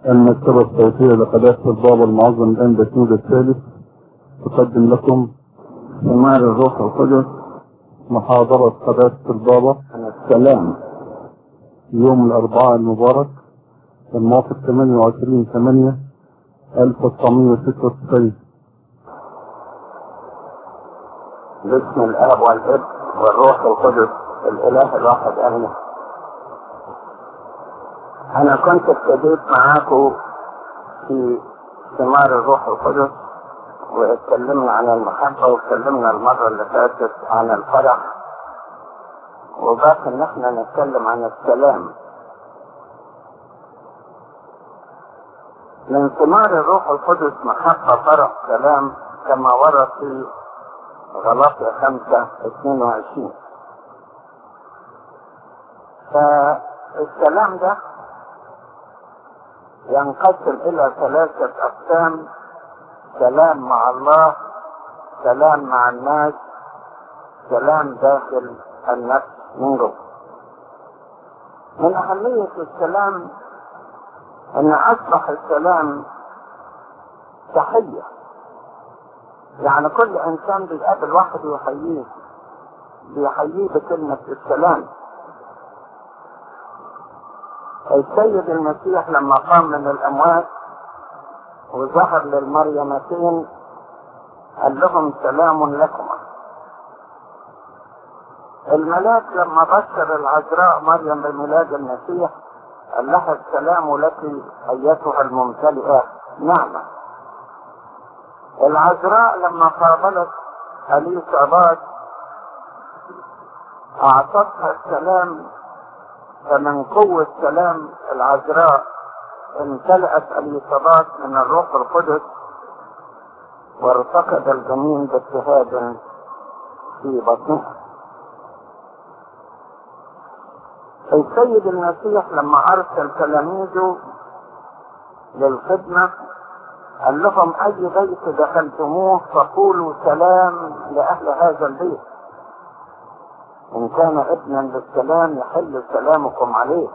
المكتبة الصوتية لقداسة البابا المعظم الآن بسنود الثالث تقدم لكم ثمار الروح القدس محاضرة قداسة البابا عن السلام يوم الأربعاء المبارك الموافق 28 8 1996 باسم الاب والابن والروح القدس الاله الواحد امين انا كنت ابتديت معاكم في ثمار الروح القدس واتكلمنا عن المحبة واتكلمنا المرة اللي فاتت عن الفرح وباقي ان احنا نتكلم عن السلام من ثمار الروح القدس محبة فرح سلام كما ورد في غلطية خمسة اثنين وعشرين فالسلام ده ينقسم إلى ثلاثة أقسام سلام مع الله سلام مع الناس سلام داخل النفس من جوه من أهمية السلام أن أصبح السلام تحية يعني كل إنسان بيقابل واحد يحييه بيحييه بكلمة السلام السيد المسيح لما قام من الأموات وظهر للمريمتين قال لهم سلام لكما الملاك لما بشر العذراء مريم بميلاد المسيح قال لها السلام لك ايتها الممتلئه نعمه العذراء لما قابلت اليصابات اعطتها السلام فمن قوه سلام العذراء امتلأت اليصابات من الروح القدس وارتقد الجنين باجتهاد في بطنها السيد المسيح لما ارسل تلاميذه للخدمة قال لهم اي بيت دخلتموه فقولوا سلام لاهل هذا البيت ان كان ابنا للسلام يحل سلامكم عليه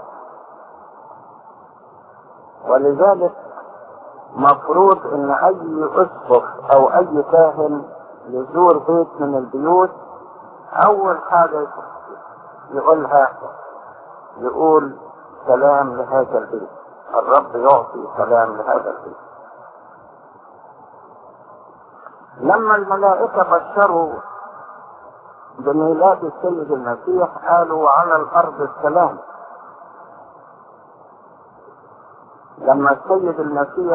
ولذلك مفروض ان اي اسقف او اي كاهن يزور بيت من البيوت اول حاجة يقولها يقول سلام لهذا البيت الرب يعطي سلام لهذا البيت لما الملائكة بشروا بميلاد السيد المسيح قالوا على الارض السلام لما السيد المسيح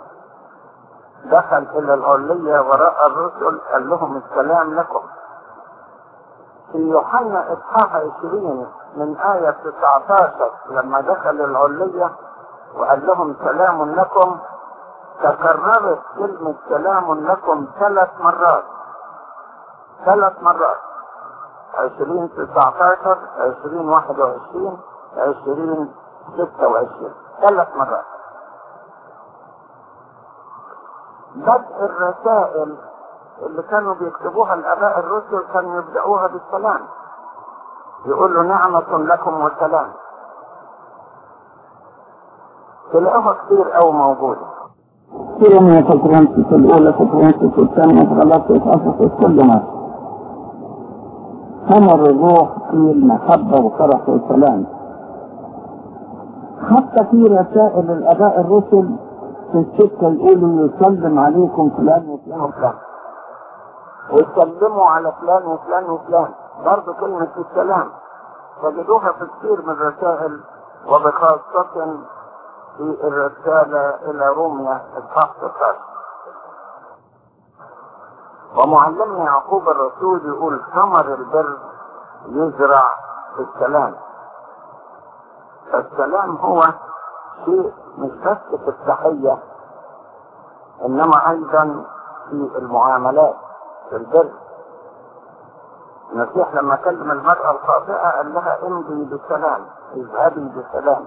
دخل الى العلية وراء الرسل قال لهم السلام لكم في يوحنا اصحاح 20 من آية 19 لما دخل العلية وقال لهم سلام لكم تكررت كلمة سلام لكم ثلاث مرات ثلاث مرات 20 19 20 21 20 26 ثلاث مرات بدء الرسائل اللي كانوا بيكتبوها الاباء الرسل كانوا يبدأوها بالسلام يقولوا نعمة لكم وسلام تلاقوها كتير قوي موجودة كثير من الكورنثوس الأولى كورنثوس الثانية غلطية أفسس كل ما ثمر الروح في المحبة وفرح والسلام حتى في رسائل الآباء الرسل في السكة يقولوا يسلم عليكم فلان وفلان وفلان ويسلموا على فلان وفلان وفلان برضه كلمة السلام تجدوها في كثير من الرسائل وبخاصة في الرسالة إلى روميا إصحاح 16 ومعلمنا يعقوب الرسول يقول ثمر البر يزرع في السلام فالسلام هو شيء مش بس في التحية إنما أيضا في المعاملات في البر المسيح لما كلم المرأة الخاطئة قال لها امضي بسلام اذهبي بسلام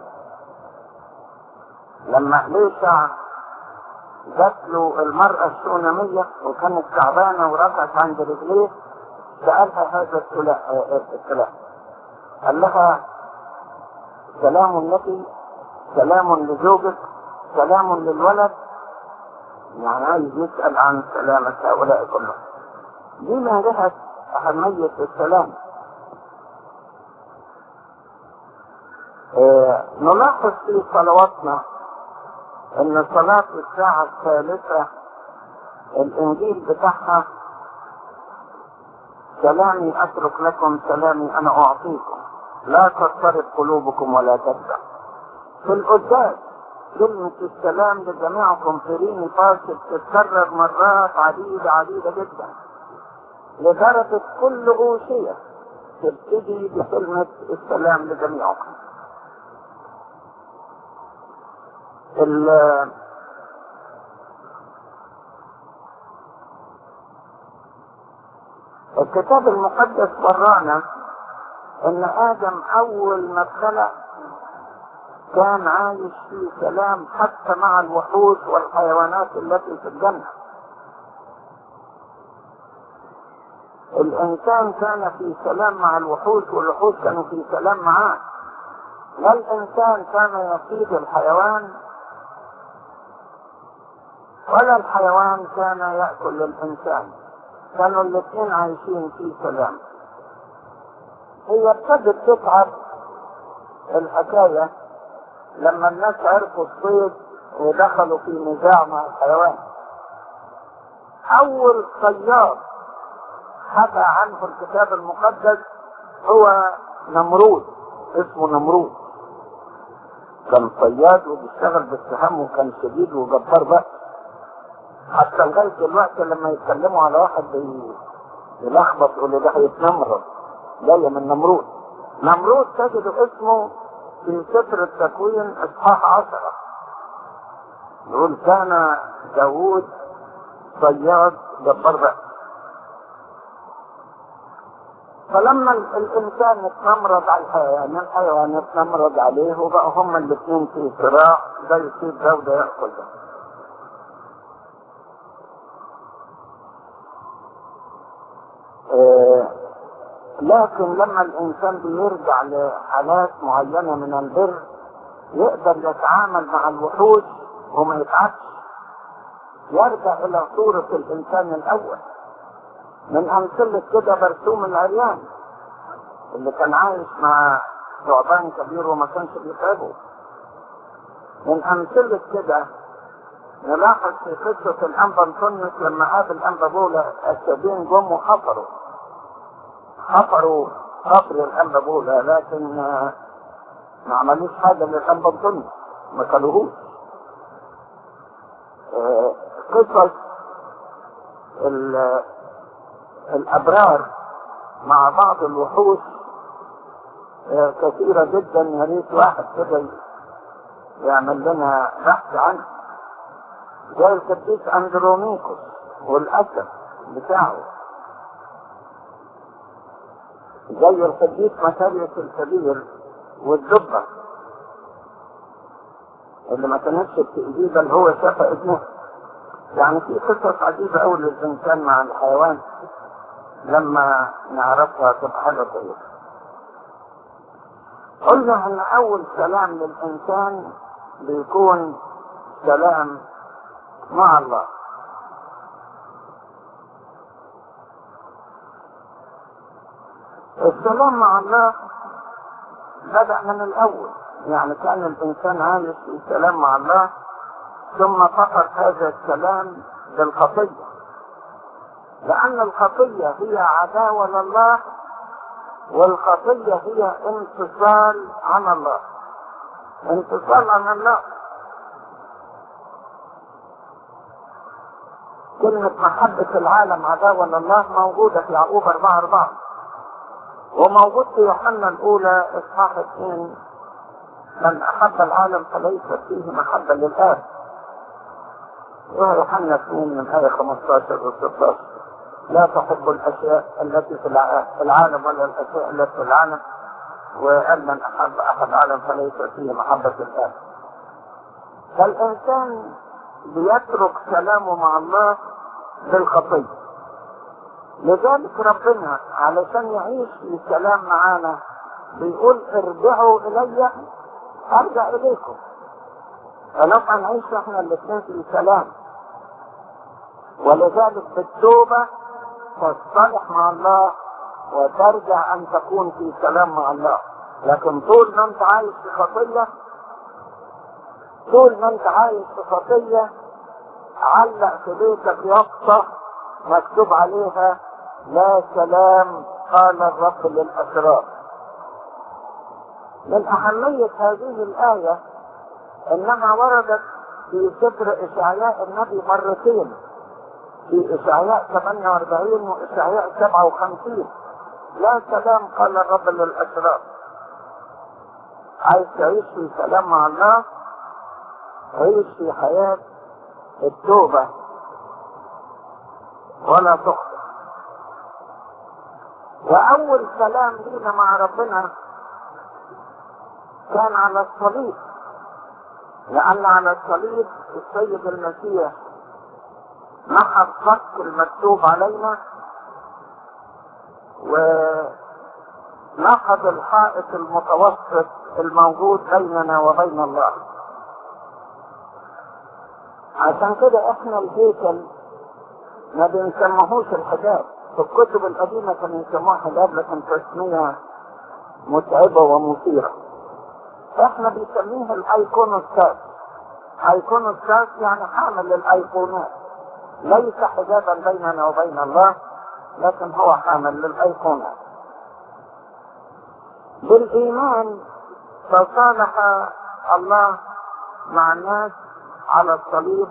لما ليشع جات له المرأة الشونامية وكانت تعبانة ورفعت عند رجليه سألها هذا السلام قال لها سلام لك سلام لزوجك سلام للولد يعني عايز يسأل عن سلامة هؤلاء كلهم دي من جهة أهمية السلام آه نلاحظ في صلواتنا ان صلاة الساعة الثالثة الانجيل بتاعها سلامي اترك لكم سلامي انا اعطيكم لا تضطرب قلوبكم ولا تخدع في القداس كلمة السلام لجميعكم فريني فاسد تتكرر مرات عديدة عديدة جدا لدرجة كل أوشية تبتدي بكلمة السلام لجميعكم الكتاب المقدس ورانا ان ادم اول ما اتخلق كان عايش في سلام حتى مع الوحوش والحيوانات التي في الجنة الانسان كان في سلام مع الوحوش والوحوش كانوا في سلام معاه لا الانسان كان يصيد الحيوان ولا الحيوان كان يأكل الإنسان كانوا الاثنين عايشين في سلام هي ابتدت تتعب الحكاية لما الناس عرفوا الصيد ودخلوا في نزاع مع الحيوان أول صياد حكى عنه الكتاب المقدس هو نمرود اسمه نمرود كان صياد وبيشتغل بالسهام وكان شديد وجبار بقى حتى لغايه دلوقتي لما يتكلموا على واحد يلخبط يقول ده هيتنمرض جايه من نمرود نمرود تجد اسمه في سفر التكوين اصحاح عشرة يقول كان داوود صياد جبار بقى فلما الانسان يتنمرض على الحيوان الحيوان يتنمرض عليه وبقى هما الاثنين في صراع ده يصيب ده وده ياكل ده آه لكن لما الانسان بيرجع لحالات معينة من البر يقدر يتعامل مع الوحوش وما يتعبش يرجع الى صورة الانسان الاول من امثلة كده برسوم العريان اللي كان عايش مع ثعبان كبير وما كانش بيتعبه من امثلة كده نلاحظ في قصة الأنبا انطونيوس لما قابل أنبا بولا السبين جم وحفروا حفروا قبر الأنبا بولا لكن ما عملوش حاجة للأنبا انطونيوس ما كلوهوش قصص الأبرار مع بعض الوحوش كثيرة جدا يا ريت واحد كده يعمل لنا بحث عنه زي القديس اندروميكوس والاسد بتاعه زي القديس ماتاريوس الكبير والدبة اللي ما كانتش بتأذيه بل هو شاف ابنه يعني في قصص عجيبة أوي للإنسان مع الحيوان لما نعرفها تبقى حاجة كويسة. قلنا إن أول سلام للإنسان بيكون سلام مع الله السلام مع الله بدأ من الأول يعني كان الإنسان عايش في سلام مع الله ثم فقد هذا السلام بالخطية لأن الخطية هي عداوة لله والخطية هي انفصال عن الله انفصال عن الله كلمة محبة العالم عداوة لله موجودة في يعقوب 4 4 وموجود في يوحنا الأولى إصحاح 2 من أحب العالم فليس فيه محبة للآب ويوحنا 2 من آية 15 و 16 لا تحب الأشياء التي في العالم ولا الأشياء التي في العالم وقال من أحب أحد العالم فليس فيه محبة الآب فالإنسان بيترك كلامه مع الله بالخطية لذلك ربنا علشان يعيش في سلام معانا بيقول ارجعوا الي ارجع اليكم فنبقى نعيش احنا الاثنين في سلام ولذلك بالتوبة تصطلح مع الله وترجع ان تكون في سلام مع الله لكن طول ما انت عايش في خطية طول ما انت عايش في خطية علق في بيتك يافطة مكتوب عليها لا سلام قال الرب للأسرار من أهمية هذه الآية إنها وردت في سفر إشعياء النبي مرتين في إشعياء 48 وإشعياء 57 لا سلام قال الرب للأشرار عايز تعيش في سلام مع الله عيش في حياة التوبة ولا تخطئ وأول سلام لينا مع ربنا كان على الصليب لأن على الصليب السيد المسيح محى الخط المكتوب علينا ونقض الحائط المتوسط الموجود بيننا وبين الله عشان كده احنا الهيكل ما بنسموهوش الحجاب في الكتب القديمة كانوا يسموها حجاب لكن تسمية متعبة ومثيرة احنا بنسميه الايقونوستات ايقونوستات يعني حامل للايقونات ليس حجابا بيننا وبين الله لكن هو حامل للايقونات بالايمان تصالح الله مع الناس على الصليب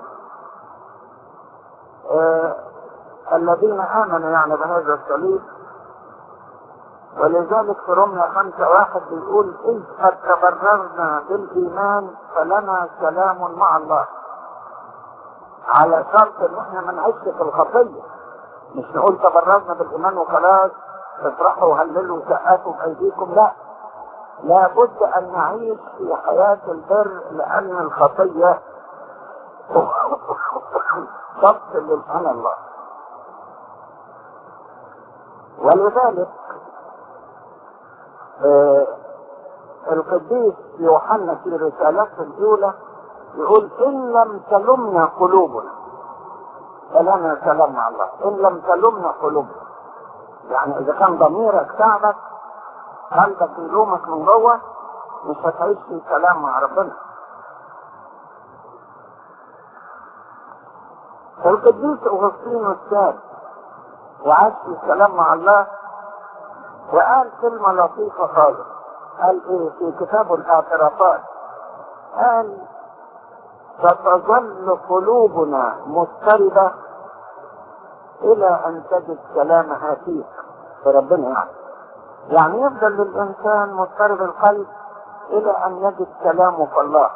آه الذين امنوا يعني بهذا الصليب ولذلك في رمية خمسة واحد بيقول إذ قد تبررنا بالإيمان فلنا سلام مع الله على شرط إن إحنا ما نعيش في الخطية مش نقول تبررنا بالإيمان وخلاص افرحوا وهللوا وسقفوا بأيديكم لا لابد أن نعيش في حياة البر لأن الخطية ضبط لسان الله ولذلك آه القديس يوحنا في رسالته الأولى يقول إن لم تلمنا قلوبنا فلنا سلام مع الله إن لم تلمنا قلوبنا يعني إذا كان ضميرك تعبك قلبك يلومك من جوه مش هتعيش في سلام مع ربنا القديس أغسطين الساد وعاش في سلام مع الله وقال كلمة لطيفة خالص قال ايه في كتابه الاعترافات قال ستظل قلوبنا مضطربة الى ان تجد كلامها فيك في ربنا يعني يعني يفضل للانسان مضطرب القلب الى ان يجد كلامه في الله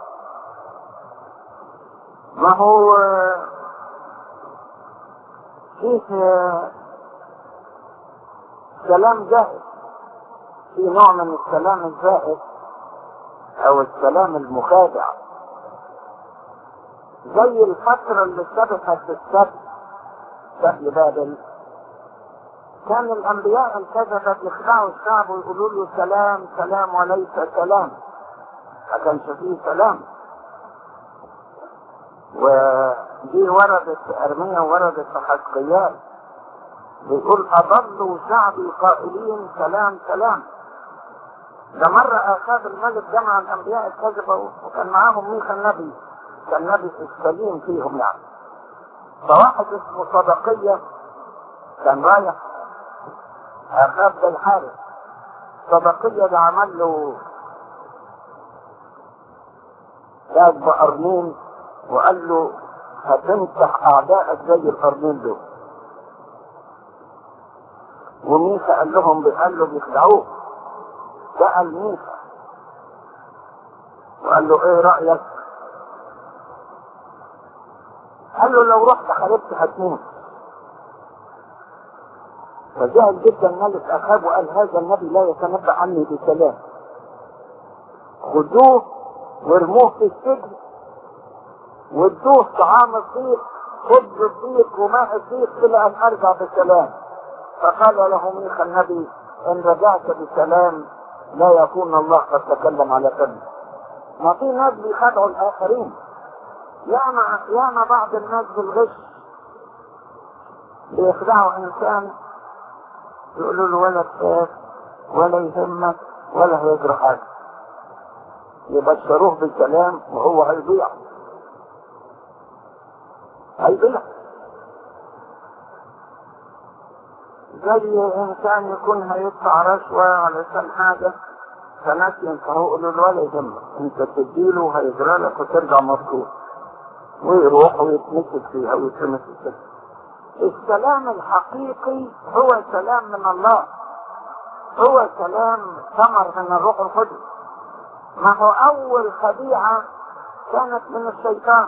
ما هو فيه كلام زائد في نوع من الكلام الزائد او الكلام المخادع زي الفترة اللي سبقت السبت سبي بابل كان الانبياء الكذبة يخدعوا الشعب ويقولوا له سلام سلام وليس سلام ما كانش فيه سلام ودي وردت في ارميا وردت في حزقيال بيقول أضلوا شعبي قائلين سلام سلام ده مرة أخذ الملك جمع الأنبياء الكذبة وكان معاهم ميخا النبي كان نبي السليم فيهم يعني فواحد اسمه صدقية كان رايح أخاف ده الحارس صدقية ده عمل له تاج بقرنين وقال له هتمسح أعدائك زي القرنين دول وميسا قال لهم قال له بيخدعوه سأل ميسا وقال له ايه رأيك قال له لو رحت حاربت هتموت فزعل جدا ملك اخاب وقال هذا النبي لا يتنبأ عني بسلام خذوه وارموه في السجن وادوه طعام الضيق خبز الضيق وماء الضيق الى ان ارجع بسلام فقال له ميخا النبي ان رجعت بسلام لا يكون الله قد تكلم على فمي ما في ناس بيخدعوا الاخرين ياما ياما بعض الناس بالغش بيخدعوا انسان يقولوا له ولا تخاف ولا يهمك ولا هيجرى حاجه يبشروه بالكلام وهو هيضيع هيضيع زي انسان يكون هيدفع رشوة علشان حاجة فناس ينفعوا يقولوا له ولا يهمك انت تديله هيجرى لك وترجع مبسوط ويروح ويتمسك فيها ويتمسك فيها السلام الحقيقي هو سلام من الله هو سلام ثمر من الروح القدس ما هو اول خديعة كانت من الشيطان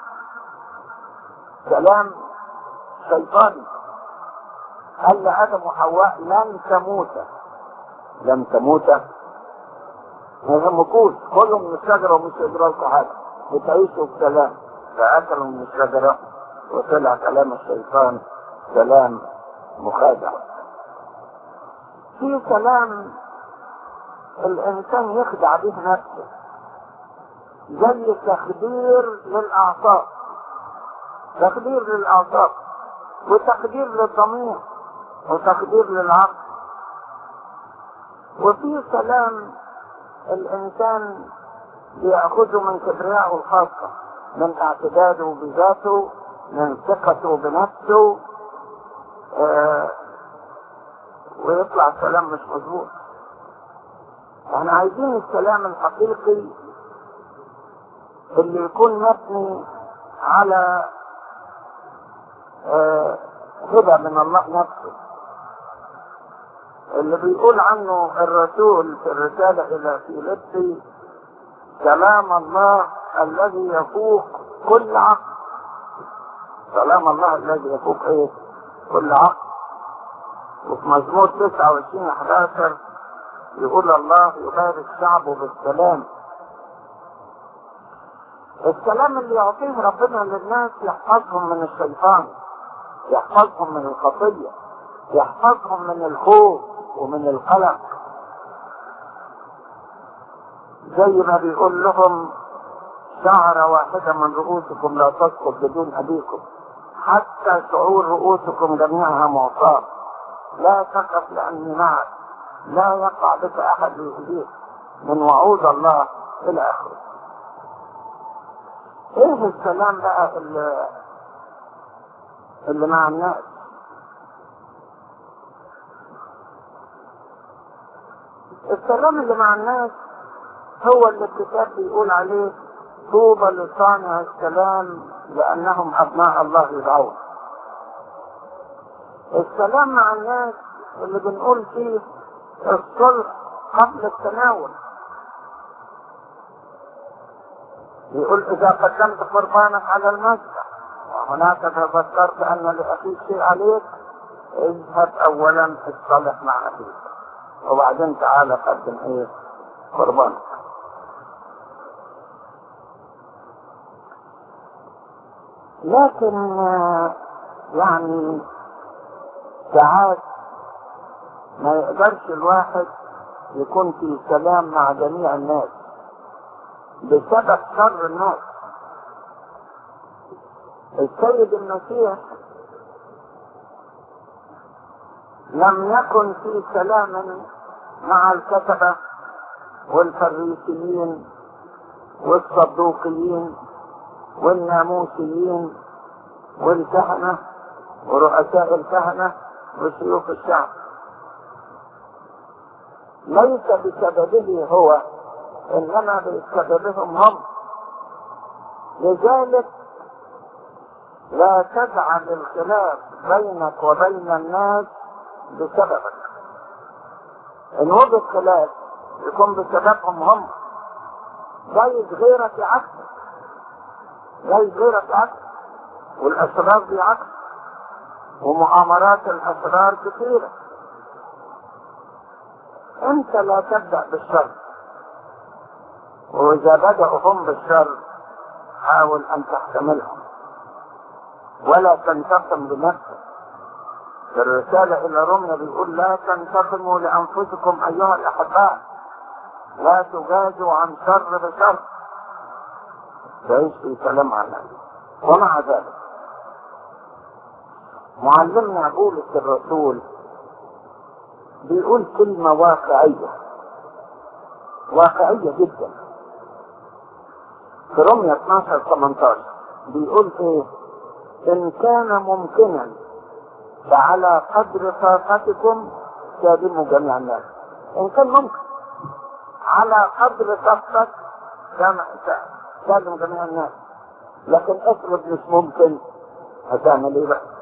سلام شيطاني قال لآدم وحواء لن تموت لن تموت ما يهمكوش كلوا من الشجرة ومش يجرى لكم حاجة وتعيشوا بسلام فأكلوا من الشجرة وطلع كلام الشيطان كلام مخادع في كلام الإنسان يخدع به نفسه زي تخدير للأعصاب تخدير للأعصاب وتخدير للضمير وتخدير للعقل وفي كلام الإنسان يأخذه من كبريائه الخاصة من اعتداده بذاته من ثقته بنفسه آه ويطلع كلام مش مظبوط احنا عايزين الكلام الحقيقي اللي يكون مبني على آه هبة من الله نفسه اللي بيقول عنه الرسول في الرسالة إلى فيلبسي كلام الله الذي يفوق كل عقل كلام الله الذي يفوق ايه كل عقل وفي مزمور 29 11 يقول الله يبارك شعبه بالسلام السلام اللي يعطيه ربنا للناس يحفظهم من الشيطان يحفظهم من الخطية يحفظهم من الخوف ومن القلق زي ما بيقول لهم شعرة واحدة من رؤوسكم لا تسقط بدون أبيكم حتى شعور رؤوسكم جميعها معصاة لا تقف لأني معك لا يقع بك أحد يؤذيك من وعود الله إلى آخره إيه السلام بقى اللي, اللي مع الناس السلام اللي مع الناس هو اللي الكتاب بيقول عليه طوبى لصانع السلام لأنهم أبناء الله يدعون السلام مع الناس اللي بنقول فيه الصلح قبل التناول يقول إذا قدمت قربانك على المذبح وهناك تذكرت أن لأخيك شيء عليك اذهب أولا اصطلح مع أخيك وبعدين تعالى قدم إيه قربانك لكن يعني ساعات ما يقدرش الواحد يكون في سلام مع جميع الناس بسبب شر الناس السيد المسيح لم يكن في سلام مع الكتبة والفريسيين والصدوقيين والناموسيين والكهنة ورؤساء الكهنة وشيوخ الشعب ليس بسببه هو انما بسببهم هم لذلك لا تجعل الخلاف بينك وبين الناس بسببك ان وجد خلاف يكون بسببهم هم جايز غيرك يعكسك جايز غيرك يعكسك والاسرار دي عكس ومؤامرات الاسرار كثيره انت لا تبدا بالشر واذا بداوا هم بالشر حاول ان تحتملهم ولا تنتقم لنفسك في الرسالة إلى روميا بيقول لا تنتقموا لأنفسكم أيها الأحباء لا تجازوا عن شر بشر تعيش في سلام مع الناس ومع ذلك معلمنا بولس الرسول بيقول كلمة واقعية واقعية جدا في رمية 12 18 بيقول ايه ان كان ممكنا فعلى قدر طاقتكم خادموا جميع الناس ان كان ممكن على قدر طاقتك خادم جميع الناس لكن افرض مش ممكن هتعمل ايه بقى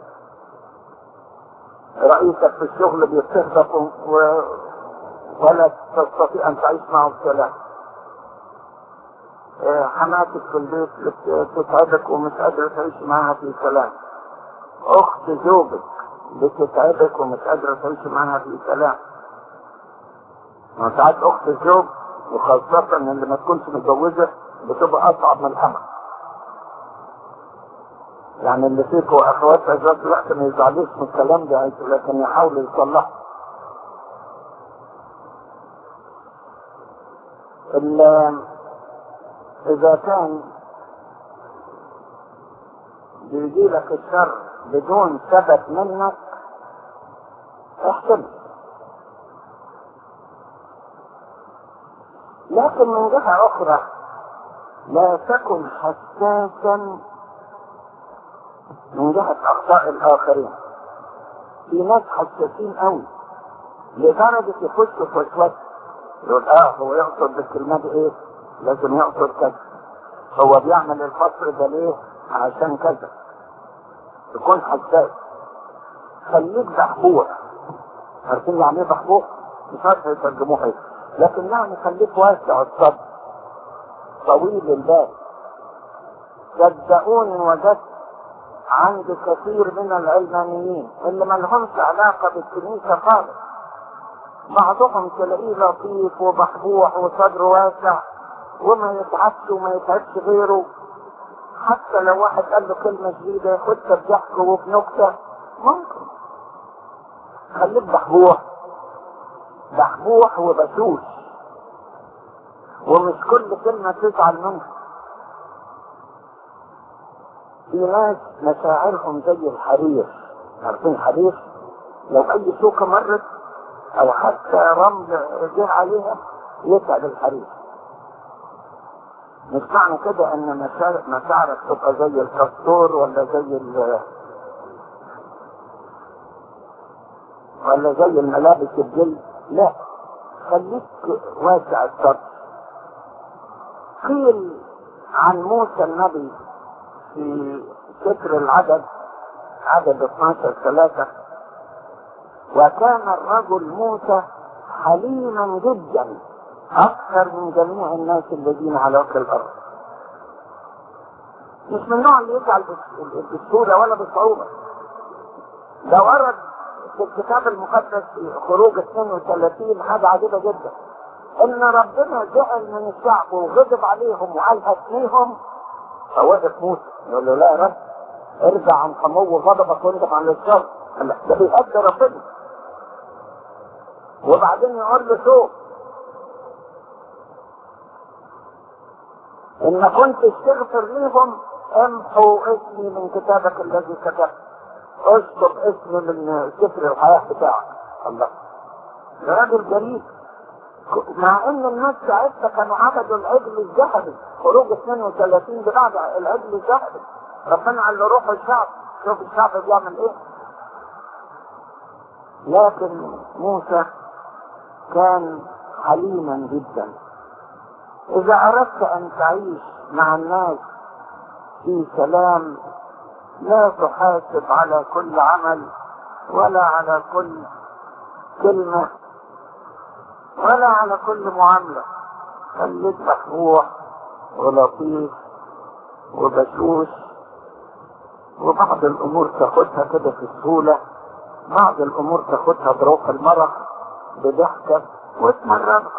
رئيسك في الشغل بيستهدف و... ولا تستطيع ان تعيش معه بسلام حماتك في البيت بتتعبك ومش قادرة تعيش معها في سلام اخت زوجك بتتعبك ومش قادرة تعيش معها في سلام ساعات اخت الزوج وخاصة اللي ما تكونش متجوزة بتبقى اصعب من الحمل يعني اللي فيكوا اخوات في ذات الوقت ما يزعلوش من الكلام ده لكن يحاولوا يصلحوا اذا كان بيجي لك الشر بدون سبب منك احتمل لكن من جهة اخرى لا تكن حساسا من جهة اخطاء الاخرين في ناس حساسين قوي لدرجة يخشوا في وسوسة يقول اه هو يقصد بالكلمة دي ايه لازم يقصد كذا هو بيعمل الفصل ده ليه عشان كذا تكون حساس خليك دحبوح عارفين يعني ايه دحبوح مش عارف يترجموها ايه لكن يعني خليك واسع الصدر طويل البال صدقوني وجدت عند كثير من العلمانيين اللي ما لهمش علاقة بالكنيسة خالص بعضهم تلاقيه لطيف وبحبوح وصدره واسع وما يتعبش وما يتعبش غيره حتى لو واحد قال له كلمة جديدة ياخدها بضحك وبنكتة ممكن خليك بحبوح بحبوح وبشوش ومش كل كلمة تزعل منها في ناس مشاعرهم زي الحرير عارفين الحرير لو اي شوكة مرت او حتى رمل جه عليها يتعب الحرير مش معنى كده ان مشاعر مشاعرك تبقى زي الكستور ولا زي ال ولا زي الملابس الجلد لا خليك واسع الصدر قيل عن موسى النبي في ذكر العدد عدد 12 ثلاثة وكان الرجل موسى حليما جدا أكثر من جميع الناس الذين على وجه الأرض مش من النوع اللي يزعل بالسهولة ولا بالصعوبة ده ورد في الكتاب المقدس في خروج 32 حاجة عجيبة جدا إن ربنا زعل من الشعب وغضب عليهم وقال هتنيهم فوقف موسى يقول له لا يا رب ارجع عن خمو غضبك واندم عن الشر ده بيقدر ربنا وبعدين يقول له شوف إن كنت تستغفر ليهم امحوا اسمي من كتابك الذي كتبت اشطب اسمي من سفر الحياة بتاعك الله ده راجل جريء مع ان الناس ساعتها كانوا عبدوا العجل الذهبي خروج 32 بعد العجل الذهبي ربنا قال له روح الشعب شوف الشعب بيعمل ايه لكن موسى كان حليما جدا اذا اردت ان تعيش مع الناس في سلام لا تحاسب على كل عمل ولا على كل كلمة ولا على كل معاملة خليك مفتوح ولطيف وبشوش وبعض الامور تاخدها كده في السهولة بعض الامور تاخدها بروح المرح بضحكة وتمررها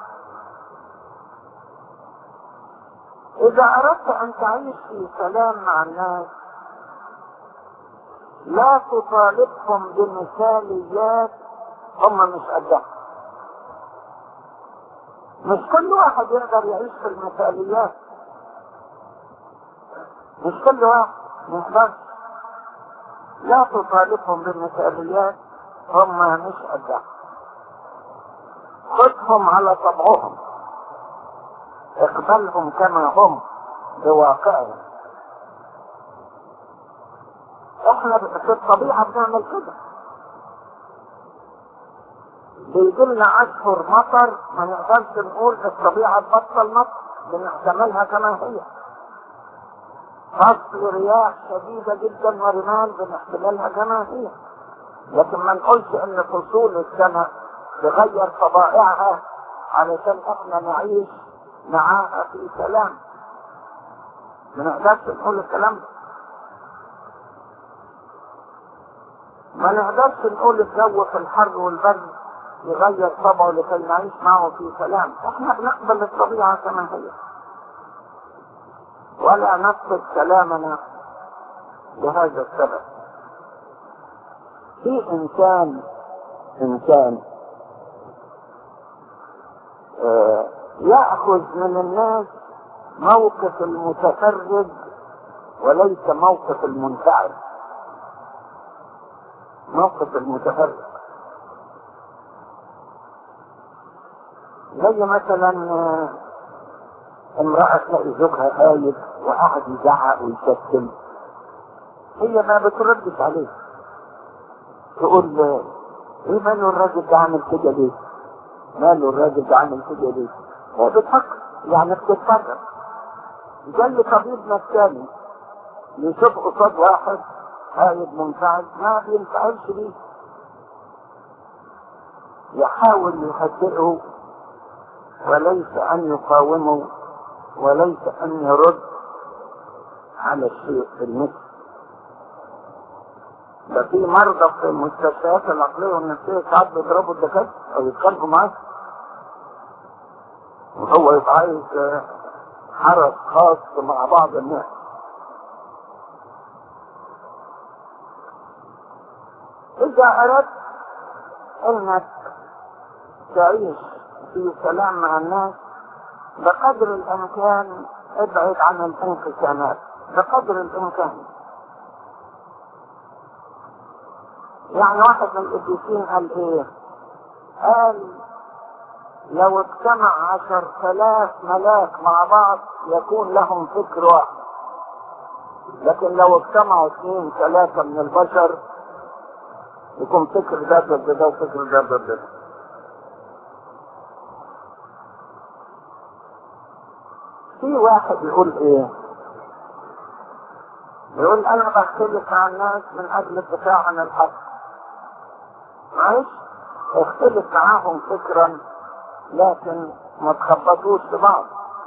اذا اردت ان تعيش في سلام مع الناس لا تطالبهم بمثاليات هم مش قدها مش كل واحد يقدر يعيش في المثاليات مش كل واحد ما يقدرش لا تطالبهم بالمثاليات هم مش قدها خذهم على طبعهم اقبلهم كما هم بواقعهم احنا في الطبيعة بنعمل كده بيجي لنا اشهر مطر ما نقدرش نقول الطبيعة تبطل مطر بنحتملها كما هي فصل رياح شديدة جدا ورمال بنحتملها كما هي لكن ما نقولش ان فصول السنة تغير طبائعها علشان احنا نعيش معاها في سلام ما نقدرش نقول الكلام ده ما نقدرش نقول الجو في الحر والبرد يغير طبعه لكي نعيش معه في سلام احنا بنقبل الطبيعة كما هي ولا نفقد سلامنا لهذا السبب في انسان انسان آه يأخذ من الناس موقف المتفرج وليس موقف المنفعل موقف المتفرج زي مثلا امرأة تلاقي زوجها خايف وقاعد يزعق ويشتم هي ما بتردش عليه تقول ايه ماله الراجل ده عامل كده ليه؟ ماله الراجل ده عامل كده ليه؟ هي بتفكر يعني بتتفرج زي طبيب نفساني يشوف قصاد واحد خايف منفعل ما بينفعلش بيه يحاول يهدئه وليس أن يقاومه وليس أن يرد على الشيء المثل ده في مرضى في المستشفيات العقلية والنفسية ساعات بيضربوا الدكاترة أو يتخانقوا معاه وهو يبقى عايز حرس خاص مع بعض الناس إذا أردت أنك تعيش في سلام مع الناس بقدر الإمكان ابعد عن الانقسامات بقدر الإمكان يعني واحد من القديسين قال إيه؟ قال لو اجتمع عشر ثلاث ملاك مع بعض يكون لهم فكر واحد لكن لو اجتمعوا اثنين ثلاثة من البشر يكون فكر ده ضد ده وفكر ده ضد ده في واحد يقول ايه يقول انا بختلف مع الناس من اجل الدفاع عن الحق معلش اختلف معاهم فكرا لكن ما تخبطوش في بعض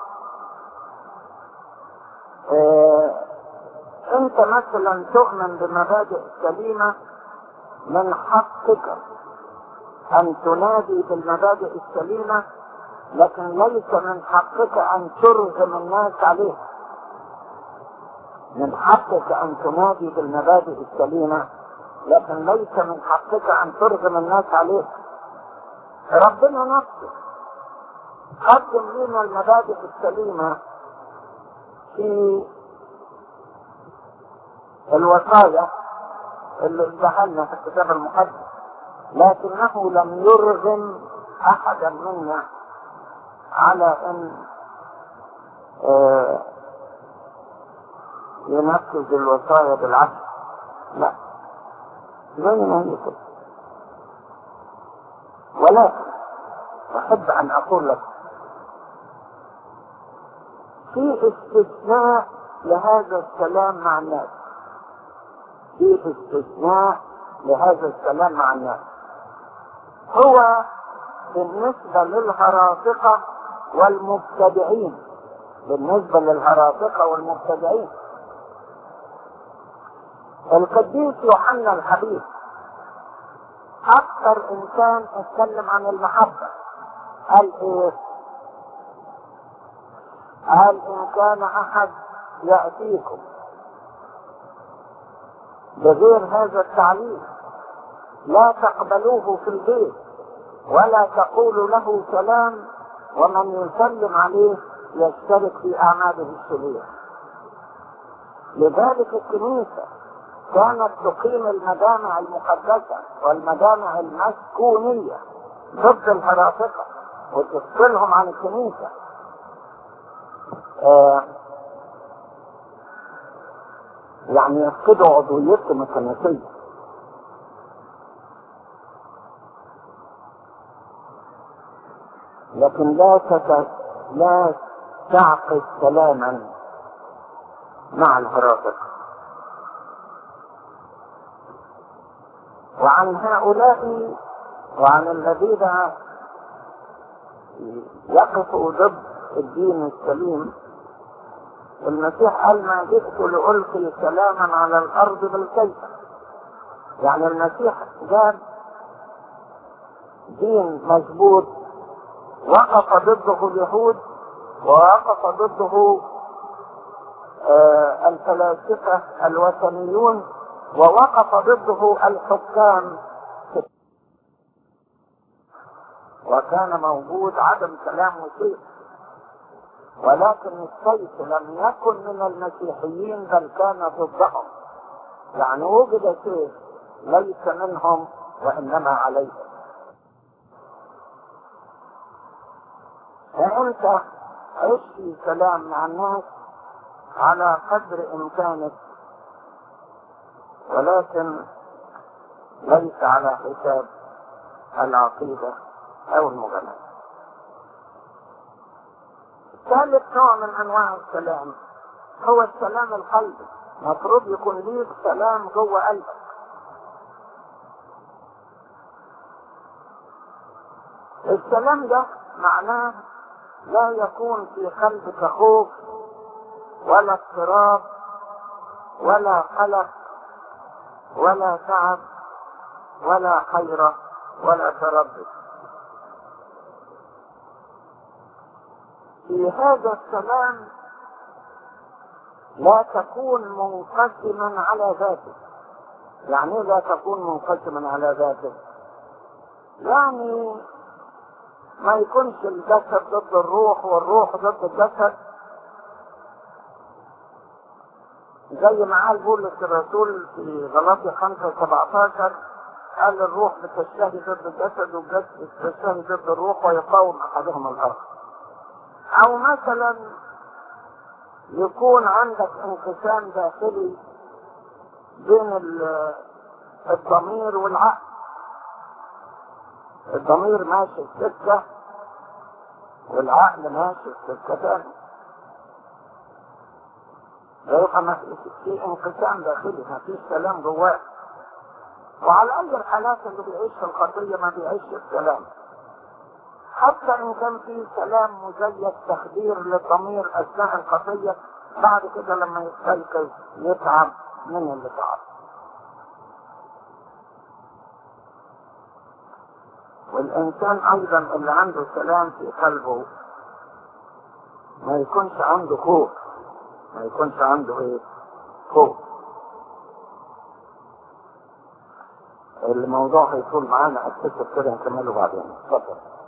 اه انت مثلا تؤمن بمبادئ سليمة من حقك ان تنادي بالمبادئ السليمة لكن ليس من حقك ان ترغم الناس عليها من حقك ان تنادي بالمبادئ السليمة لكن ليس من حقك ان ترغم الناس عليها ربنا نفسه قدم لنا المبادئ السليمة في الوصايا اللي ادها لنا في الكتاب المقدس لكنه لم يرغم احدا منا على ان آه ينفذ الوصايا بالعكس لا زي ما هي كده ولكن احب ان اقول لك في استثناء لهذا الكلام مع الناس في استثناء لهذا الكلام مع الناس هو بالنسبة للهرافقة والمبتدعين بالنسبة للهرافقة والمبتدعين القديس يوحنا الحبيب أكثر إنسان اتكلم عن المحبة قال إيه؟ قال إن كان أحد يأتيكم بغير هذا التعليم لا تقبلوه في البيت ولا تقولوا له سلام ومن يسلم عليه يشترك في أعماله الشريرة لذلك الكنيسة كانت تقيم المجامع المقدسة والمجامع المسكونية ضد الهرافقة وتفصلهم عن الكنيسة آه يعني يفقدوا عضويتهم الكنسية لكن لا تت... لا تعقد كلاما مع الهرافقة وعن هؤلاء وعن الذين يقفوا ضد الدين السليم المسيح قال ما جئت لألقي سلاما على الأرض بالكيف يعني المسيح جاب دين مظبوط وقف ضده اليهود ووقف ضده آه الفلاسفة الوثنيون ووقف ضده الحكام وكان موجود عدم كلام وشيء ولكن السيف لم يكن من المسيحيين بل كان ضدهم يعني وجد سيف ليس منهم وانما عليهم فانت عش في كلام مع الناس على قدر امكانك ولكن ليس على حساب العقيده او المجامله ثالث نوع من انواع السلام هو السلام القلبي مفروض يكون ليك سلام جوه قلبك السلام ده معناه لا يكون في قلبك خوف ولا اضطراب ولا قلق ولا تعب ولا حيرة ولا تردد في هذا السلام لا تكون منقسما على ذاتك يعني إيه لا تكون منقسما على ذاتك يعني ما يكونش الجسد ضد الروح والروح ضد الجسد زي ما قال بولس الرسول في غلاطي 5 17 قال الروح بتشتهي ضد الجسد والجسد بتشتهي ضد الروح ويقاوم احدهما الاخر او مثلا يكون عندك انقسام داخلي بين الضمير والعقل الضمير ماشي في سكة والعقل ماشي في سكة تانية يبقى ما في انقسام داخلي ما فيش سلام جواه وعلى اي الحالات اللي بيعيش في الخطيه ما بيعيش في السلام حتى ان كان في سلام مزيد تخدير للضمير اثناء الخطيه بعد كده لما يستيقظ يتعب من اللي تعب والإنسان أيضا اللي عنده سلام في قلبه ما يكونش عنده خوف ما يكونش عنده ايه خوف الموضوع هيطول معانا اكتشف كده نكمله بعدين اتفضل